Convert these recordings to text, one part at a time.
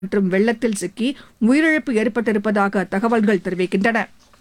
மற்றும் வெள்ளத்தில் சிக்கி உயிரிழப்பு ஏற்பட்டிருப்பதாக தகவல்கள் தெரிவிக்கின்றன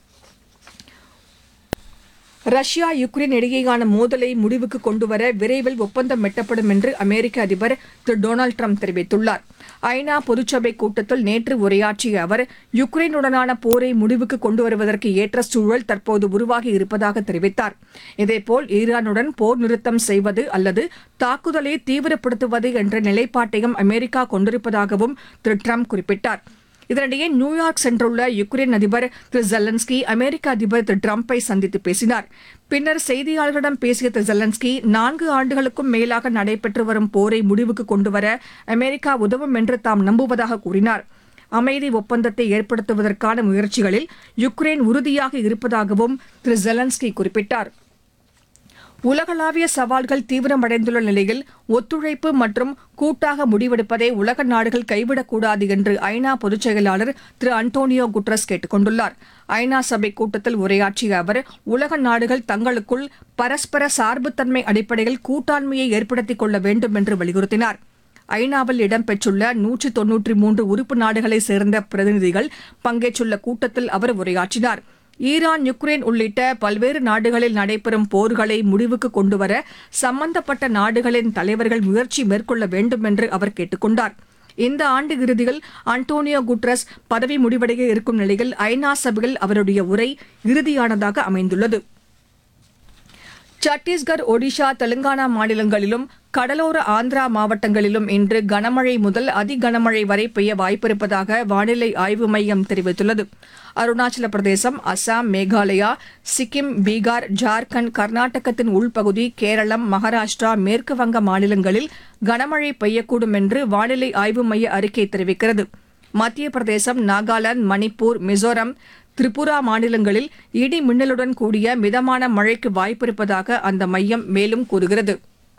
ரஷ்யா யுக்ரைன் இடையேயான மோதலை முடிவுக்கு கொண்டுவர விரைவில் ஒப்பந்தம் எட்டப்படும் என்று அமெரிக்க அதிபர் திரு டொனால்டு ட்ரம்ப் தெரிவித்துள்ளார் ஐநா பொதுச்சபை கூட்டத்தில் நேற்று உரையாற்றிய அவர் யுக்ரைனுடனான போரை முடிவுக்கு கொண்டு வருவதற்கு ஏற்ற சூழல் தற்போது உருவாகி இருப்பதாக தெரிவித்தார் இதேபோல் ஈரானுடன் போர் நிறுத்தம் செய்வது அல்லது தாக்குதலை தீவிரப்படுத்துவது என்ற நிலைப்பாட்டையும் அமெரிக்கா கொண்டிருப்பதாகவும் திரு ட்ரம்ப் குறிப்பிட்டார் இதனிடையே நியூயார்க் சென்றுள்ள யுக்ரைன் அதிபர் திரு ஜெலன்ஸ்கி அமெரிக்க அதிபர் திரு ட்ரம்பை சந்தித்து பேசினார் பின்னர் செய்தியாளர்களிடம் பேசிய திரு ஜெலன்ஸ்கி நான்கு ஆண்டுகளுக்கும் மேலாக நடைபெற்று வரும் போரை முடிவுக்கு கொண்டுவர அமெரிக்கா உதவும் என்று தாம் நம்புவதாக கூறினார் அமைதி ஒப்பந்தத்தை ஏற்படுத்துவதற்கான முயற்சிகளில் யுக்ரைன் உறுதியாக இருப்பதாகவும் திரு ஜெலன்ஸ்கி குறிப்பிட்டார் உலகளாவிய சவால்கள் தீவிரமடைந்துள்ள நிலையில் ஒத்துழைப்பு மற்றும் கூட்டாக முடிவெடுப்பதை உலக நாடுகள் கைவிடக்கூடாது என்று ஐநா பொதுச் செயலாளர் திரு அன்டோனியோ குட்ரஸ் கேட்டுக் கொண்டுள்ளார் ஐநா சபை கூட்டத்தில் உரையாற்றிய அவர் உலக நாடுகள் தங்களுக்குள் பரஸ்பர சார்புத்தன்மை அடிப்படையில் கூட்டாண்மையை ஏற்படுத்திக் கொள்ள வேண்டும் என்று வலியுறுத்தினார் ஐநாவில் இடம்பெற்றுள்ள நூற்று தொன்னூற்றி மூன்று உறுப்பு நாடுகளைச் சேர்ந்த பிரதிநிதிகள் பங்கேற்றுள்ள கூட்டத்தில் அவர் உரையாற்றினார் ஈரான் யுக்ரைன் உள்ளிட்ட பல்வேறு நாடுகளில் நடைபெறும் போர்களை முடிவுக்கு கொண்டுவர சம்பந்தப்பட்ட நாடுகளின் தலைவர்கள் முயற்சி மேற்கொள்ள வேண்டும் என்று அவர் கேட்டுக் கொண்டார் இந்த ஆண்டு இறுதியில் அன்டோனியோ குட்ரஸ் பதவி முடிவடைய இருக்கும் நிலையில் ஐநா சபையில் அவருடைய உரை இறுதியானதாக அமைந்துள்ளது சத்தீஸ்கர் ஒடிஷா தெலுங்கானா மாநிலங்களிலும் கடலோர ஆந்திரா மாவட்டங்களிலும் இன்று கனமழை முதல் அதி கனமழை வரை பெய்ய வாய்ப்பிருப்பதாக வானிலை ஆய்வு மையம் தெரிவித்துள்ளது அருணாச்சல பிரதேசம் அசாம் மேகாலயா சிக்கிம் பீகார் ஜார்க்கண்ட் கர்நாடகத்தின் உள்பகுதி கேரளம் மகாராஷ்டிரா மேற்கு வங்க மாநிலங்களில் கனமழை பெய்யக்கூடும் என்று வானிலை ஆய்வு மைய அறிக்கை தெரிவிக்கிறது மத்திய பிரதேசம் நாகாலாந்து மணிப்பூர் மிசோரம் திரிபுரா மாநிலங்களில் இடி மின்னலுடன் கூடிய மிதமான மழைக்கு வாய்ப்பிருப்பதாக அந்த மையம் மேலும் கூறுகிறது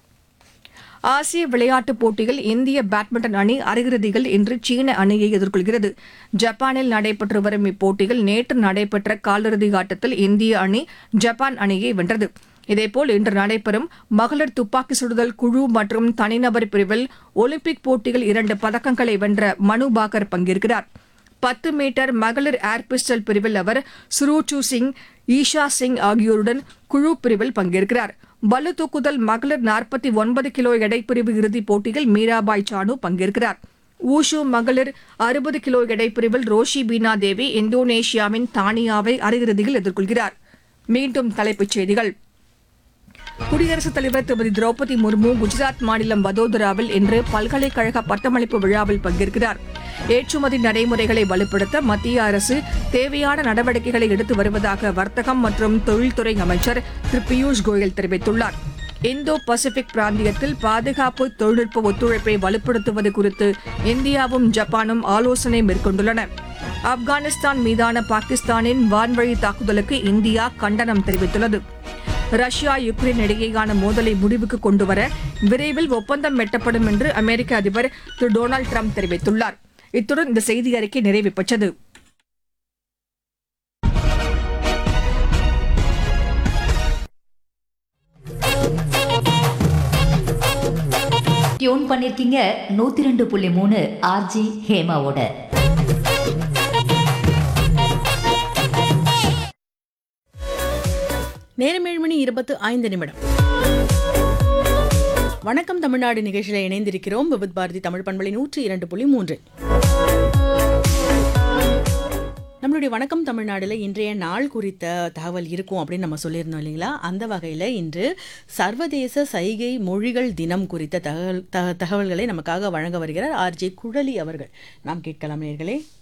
ஆசிய விளையாட்டுப் போட்டியில் இந்திய பேட்மிண்டன் அணி அரையிறுதியில் இன்று சீன அணியை எதிர்கொள்கிறது ஜப்பானில் நடைபெற்று வரும் இப்போட்டியில் நேற்று நடைபெற்ற காலிறுதி ஆட்டத்தில் இந்திய அணி ஜப்பான் அணியை வென்றது இதேபோல் இன்று நடைபெறும் மகளிர் துப்பாக்கி சுடுதல் குழு மற்றும் தனிநபர் பிரிவில் ஒலிம்பிக் போட்டியில் இரண்டு பதக்கங்களை வென்ற மனு பாக்கர் பங்கேற்கிறார் பத்து மீட்டர் மகளிர் ஏர் பிஸ்டல் பிரிவில் அவர் சுரூச்சு சிங் ஈஷா சிங் ஆகியோருடன் குழு பிரிவில் பங்கேற்கிறார் பளு தூக்குதல் மகளிர் நாற்பத்தி ஒன்பது கிலோ எடைப்பிரிவு இறுதிப் போட்டியில் மீராபாய் சானு பங்கேற்கிறார் ஊஷு மகளிர் அறுபது கிலோ எடைப்பிரிவில் ரோஷி பீனா தேவி இந்தோனேஷியாவின் தானியாவை அரையிறுதியில் எதிர்கொள்கிறார் மீண்டும் தலைப்புச் செய்திகள் குடியரசுத் தலைவர் திருமதி திரௌபதி முர்மு குஜராத் மாநிலம் வதோதராவில் இன்று பல்கலைக்கழக பட்டமளிப்பு விழாவில் பங்கேற்கிறார் ஏற்றுமதி நடைமுறைகளை வலுப்படுத்த மத்திய அரசு தேவையான நடவடிக்கைகளை எடுத்து வருவதாக வர்த்தகம் மற்றும் தொழில்துறை அமைச்சர் திரு பியூஷ் கோயல் தெரிவித்துள்ளார் இந்தோ பசிபிக் பிராந்தியத்தில் பாதுகாப்பு தொழில்நுட்ப ஒத்துழைப்பை வலுப்படுத்துவது குறித்து இந்தியாவும் ஜப்பானும் ஆலோசனை மேற்கொண்டுள்ளன ஆப்கானிஸ்தான் மீதான பாகிஸ்தானின் வான்வழி தாக்குதலுக்கு இந்தியா கண்டனம் தெரிவித்துள்ளது ரஷ்யா யுக்ரைன் இடையேயான மோதலை முடிவுக்கு கொண்டுவர விரைவில் ஒப்பந்தம் எட்டப்படும் என்று அமெரிக்க அதிபர் திரு டொனால்டு ட்ரம்ப் தெரிவித்துள்ளார் இத்துடன் இந்த செய்தி அறிக்கை நிறைவு பெற்றது டியூன் பண்ணிருக்கீங்க நூத்தி ரெண்டு புள்ளி மூணு ஆர்ஜி ஹேமாவோட நேரம் ஏழு மணி இருபத்து ஐந்து நிமிடம் வணக்கம் தமிழ்நாடு நிகழ்ச்சியில் இணைந்திருக்கிறோம் விபத் பாரதி தமிழ் பண்பலை நூற்றி இரண்டு புள்ளி மூன்று நம்மளுடைய வணக்கம் தமிழ்நாடுல இன்றைய நாள் குறித்த தகவல் இருக்கும் அப்படின்னு நம்ம சொல்லியிருந்தோம் இல்லைங்களா அந்த வகையில் இன்று சர்வதேச சைகை மொழிகள் தினம் குறித்த தகவல் த- தகவல்களை நமக்காக வழங்க வருகிறார் ஆர்ஜே குழலி அவர்கள் நாம் கேட்கலாம் நேர்களே